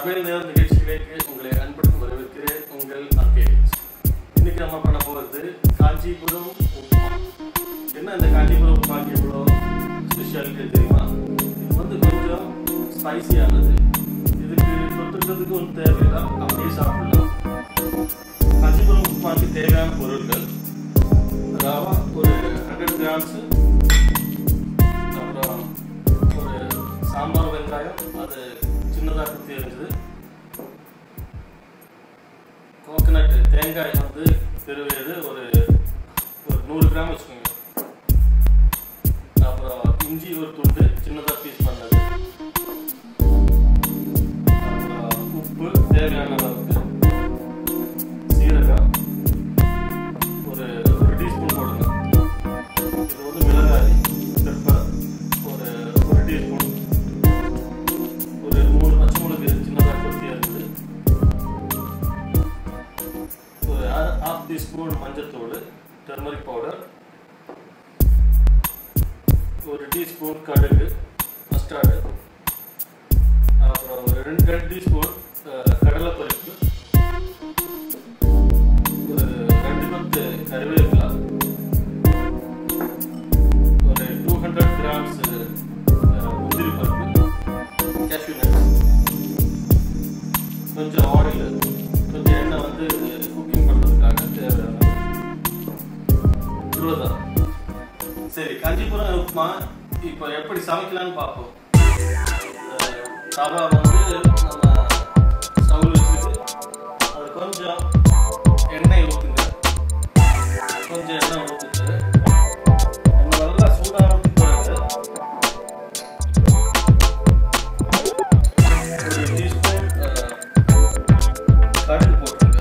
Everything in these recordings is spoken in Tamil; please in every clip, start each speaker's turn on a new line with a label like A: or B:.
A: சமையல் நேரம் நிகழ்ச்சிகளுக்கு உங்களை அன்புடன் வரவேற்கிறேன் உங்கள் அர்கேஸ் இன்னைக்கு நம்ம பண்ண போகிறது காஞ்சிபுரம் உப்புமா என்ன இந்த காஞ்சிபுரம் உப்புமாக்கு எவ்வளோ ஸ்பெஷாலிட்டி தெரியுமா இது வந்து கொஞ்சம் ஸ்பைசியானது இதுக்கு தொட்டுக்கிறதுக்கு ஒன்றும் தேவையில்லை அப்படியே சாப்பிடலாம் காஞ்சிபுரம் உப்புமாக்கு தேவையான பொருட்கள் ரவா ஒரு ஹண்ட்ரட் கிராம்ஸு அப்புறம் ஒரு சாம்பார் வெங்காயம் அது சின்னதாக குத்தி இருந்தது கோகனட் தேங்காய் வந்து திருவியது ஒரு ஒரு நூறு கிராம் வச்சுக்கோங்க அப்புறம் இஞ்சி ஒரு துண்டு சின்னதாக பீஸ் பண்ணது அப்புறம் உப்பு தேவையான அளவுக்கு சீரகம் ஒரு ஒரு டீஸ்பூன் போடுங்க இது வந்து மிளகாய் பெப்பர் ஒரு ஒரு டீஸ்பூன் ஒரு மூணு பச்சை மிளகு சின்னதாக கொத்தி இருக்குது ஒரு ஹாஃப் டீஸ்பூன் மஞ்சத்தூள் டர்மரிக் பவுடர் ஒரு டீஸ்பூன் கடுகு மஸ்டார்டு அப்புறம் ஒரு ரெண்டு ரெண்டு டீஸ்பூன் கடலைப்பருப்பு ஒரு ரெண்டு பத்து கருவேப்பிலை ஒரு டூ ஹண்ட்ரட் கிராம்ஸ் முந்திரி பருப்பு கேஷ்யூ நட்ஸ் கொஞ்சம் ஆயில் கொஞ்சம் எண்ணெய் வந்து குக்கிங் பண்ணுறதுக்காக தேவையான இவ்வளோதான் சரி காஞ்சிபுரம் உப்புமா இப்போ எப்படி சமைக்கலாம்னு பார்ப்போம் அஹ், தவா வந்து நம்ம ஸ்டவ்வில் வச்சுட்டு அது கொஞ்சம் எண்ணெய் ஊற்றுங்க கொஞ்சம் எண்ணெய் ஊற்றிட்டு எண்ணெய் நல்லா சூடாகிறதுக்கு பிறகு ஒரு டீஸ்பூன் கடுகு போட்டுருங்க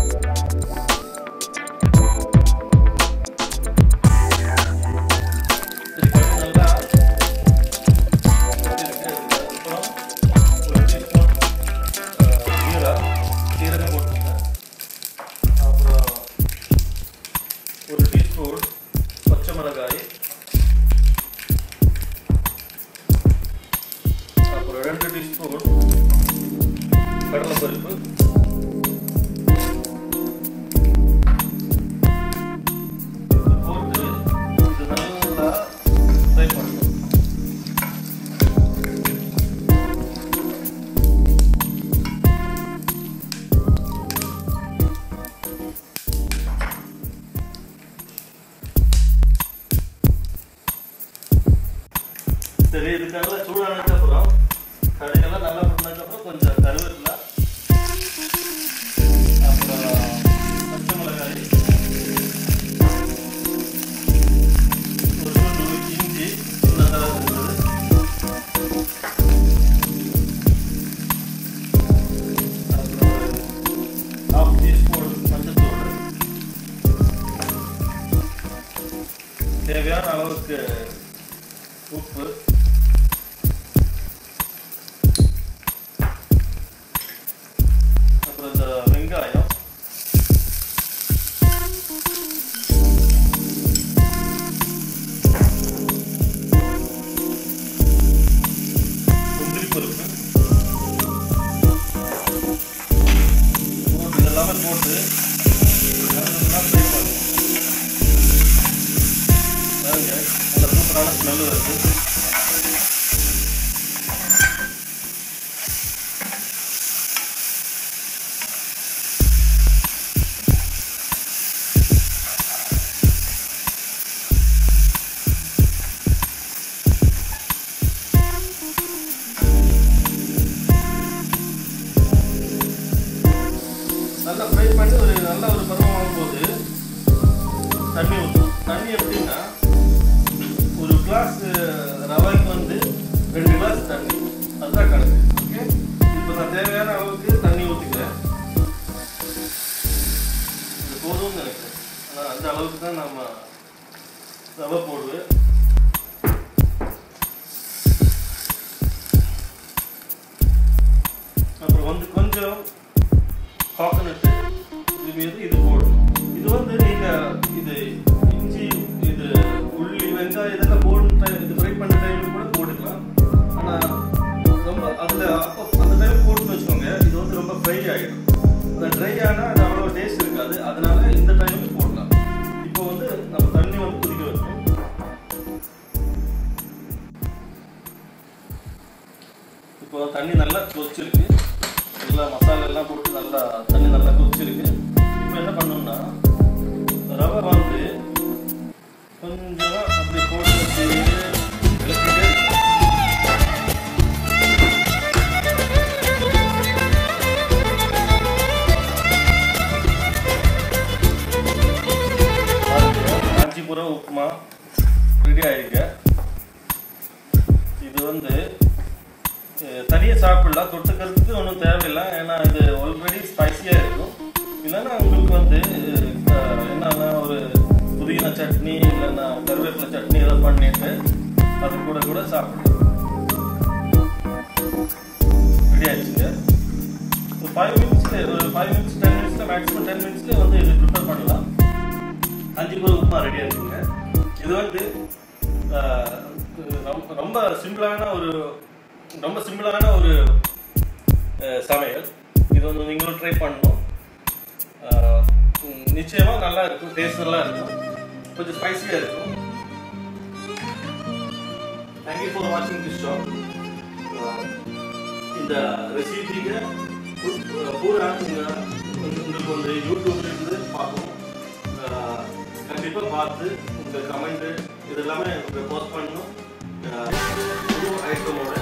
A: சரி, கடுகு நல்லா இருக்கு. அதுக்கப்புறம் ஒரு டீஸ்பூன் ஜீரா சீரகம் போட்டுருங்க அப்புறம் ஒரு டீஸ்பூன் பச்சை மிளகாய் அப்புறம் ரெண்டு டீஸ்பூன் கடலைப்பருப்பு இது போட்டு இது நல்லா ஃப்ரை பண்ணணும் சரி இதுக்கு நல்லா சூடானதுக்கு அப்புறம் கடுகெல்லாம் நல்லா பண்ணதுக்கு அப்புறம் கொஞ்சம் கருவேப்பிலை அப்புறம் பச்சை மிளகாய் ஒரு துண்டு இஞ்சி சின்னதாக இருந்தது அப்புறம் ஹாஃப் டீஸ்பூன் மஞ்சத்தூள் தேவையான அளவுக்கு உப்பு அப்புறம் இந்த வெங்காயம் முந்திரி பருப்பு போட்டு இதெல்லாமே போட்டு நல்லா ஃப்ரை பண்ணுவோம் பாருங்க நல்ல சூப்பரான ஸ்மெல் வருது நல்லா ஃப்ரை பண்ணி ஒரு நல்ல ஒரு பருவம் ஆகும்போது தண்ணி ஊற்றணும் தண்ணி எப்படின்னா ஒரு கிளாஸ் ரவைக்கு வந்து ரெண்டு கிளாஸ் தண்ணி அதுதான் கணக்கு ஓகே இப்போ நான் தேவையான அளவுக்கு தண்ணி ஊற்றிக்கிறேன் இது போதும்னு நினைக்கிறேன் ஆனால் அந்த அளவுக்கு தான் நம்ம ரவை போடுவேன் அப்புறம் வந்து கொஞ்சம் கோகனட்டு இது மீது இது போடணும் இது வந்து நீங்க இது இஞ்சி இது உள்ளி வெங்காயம் இதெல்லாம் போடுற டைம் இது ஃப்ரை பண்ண டைம்ல கூட போட்டுக்கலாம் ஆனா ரொம்ப அதுல அப்போ அந்த டைம் போட்டுன்னு வச்சுக்கோங்க இந்த ட்ரை ஆனால் அது அவ்வளோ டேஸ்ட் இருக்காது அதனால இந்த டைமுக்கு போடலாம் இப்போ வந்து நம்ம தண்ணி வந்து கொதிக்க வைக்கணும் இப்போ தண்ணி நல்லா கொதிச்சிருக்கு நல்லா மசாலா எல்லாம் போட்டு நல்லா தண்ணி நல்லா கொதிச்சிருக்கு இப்போ என்ன பண்ணணும்னா ரவை வந்து கொஞ்சமா அப்படி போட்டு அப்படியே இளக்கிட்டே இருக்கணும். காஞ்சிபுரம் உப்புமா ரெடி ஆயிருக்கு இது வந்து தனியாக சாப்பிடலாம் தொட்டுக்கிறதுக்கு ஒன்றும் தேவையில்லை ஏன்னா இது ஆல்ரெடி ஸ்பைசியாக இருக்கும் இல்லைன்னா உங்களுக்கு வந்து அஹ், என்னன்னா ஒரு புதினா சட்னி இல்லைன்னா கருவேப்பிலை சட்னி ஏதோ பண்ணிட்டு அது கூட கூட சாப்பிடலாம் ரெடி ஆயிடுச்சுங்க ஒரு ஃபைவ் மினிட்ஸ்ல ஒரு ஃபைவ் மினிட்ஸ் டென் மினிட்ஸ்ல மேக்ஸிமம் டென் மினிட்ஸ்ல வந்து இது ப்ரிப்பேர் பண்ணலாம் காஞ்சிபுரம் உப்புமா ரெடியாக இருக்குங்க இது வந்து ஆஹ், ரொம்ப- ரொம்ப சிம்பிளான ஒரு ரொம்ப சிம்பிளான ஒரு ஆஹ், சமையல் இது வந்து நீங்களும் ட்ரை பண்ணணும் ஆஹ், உம், நிச்சயமா நல்லா இருக்கும் டேஸ்ட் நல்லா இருக்கும் கொஞ்சம் ஸ்பைசியாக இருக்கும் தேங்க்யூ ஃபார் வாட்சிங் திஸ் ஷோ இந்த ரெசிபிக்கு பூரா உங்க- உங்களுக்கு வந்து யூடியூப்ல இருந்து பார்க்கணும் அஹ் கண்டிப்பா பார்த்து உங்க கமெண்ட் இது எல்லாமே போஸ்ட் பண்ணணும் அஹ் புது ஐட்டமோட